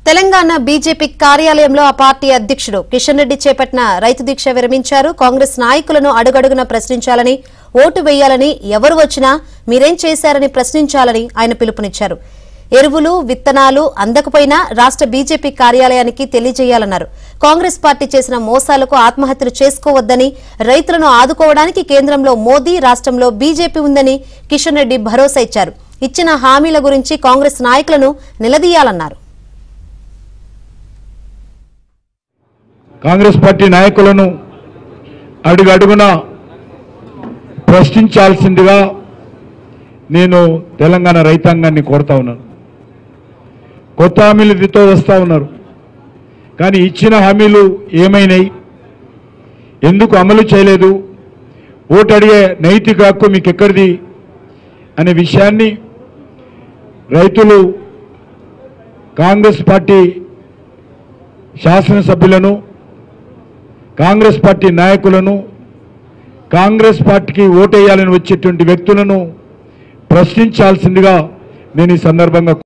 Telangana BJP కార్యాలయంలో ఆ party అధ్యక్షుడు కిషన్ రెడ్డి చేపట్టిన రైతు దీక్ష విరమించారు కాంగ్రెస్ నాయకులను అడుగడుగున ప్రశ్నించాలని ఓటు వేయాలని ఎవరు వచ్చినా మీరేం చేశారని ప్రశ్నించాలని ఆయన పిలుపునిచ్చారు ఎరువులు విత్తనాలు అందకపోయినా రాష్ట్ర బీజేపీ కార్యాలయానికి తెలియజేయాలన్నారు కాంగ్రెస్ పార్టీ చేసిన మోసాలకు ఆత్మహత్యలు చేసుకోవద్దని రైతులను ఆదుకోవడానికి కేంద్రంలో మోదీ రాష్ట్రంలో బీజేపీ ఉందని కిషన్ రెడ్డి భరోసా ఇచ్చారు ఇచ్చిన హామీల గురించి కాంగ్రెస్ నాయకులను నిలదీయాలన్నారు కాంగ్రెస్ పార్టీ నాయకులను అడుగడుగున ప్రశ్నించాల్సిందిగా నేను తెలంగాణ రైతాంగాన్ని కోరుతా ఉన్నాను కొత్త హామీలతో వస్తూ ఉన్నారు కానీ ఇచ్చిన హామీలు ఏమైనాయి ఎందుకు అమలు చేయలేదు ఓటు అడిగే నైతిక హక్కు మీకు ఎక్కడిది అనే విషయాన్ని రైతులు కాంగ్రెస్ పార్టీ శాసనసభ్యులను కాంగ్రెస్ పార్టీ నాయకులను కాంగ్రెస్ పార్టీకి ఓటేయాలని వచ్చేటువంటి వ్యక్తులను ప్రశ్నించాల్సిందిగా నేను ఈ సందర్భంగా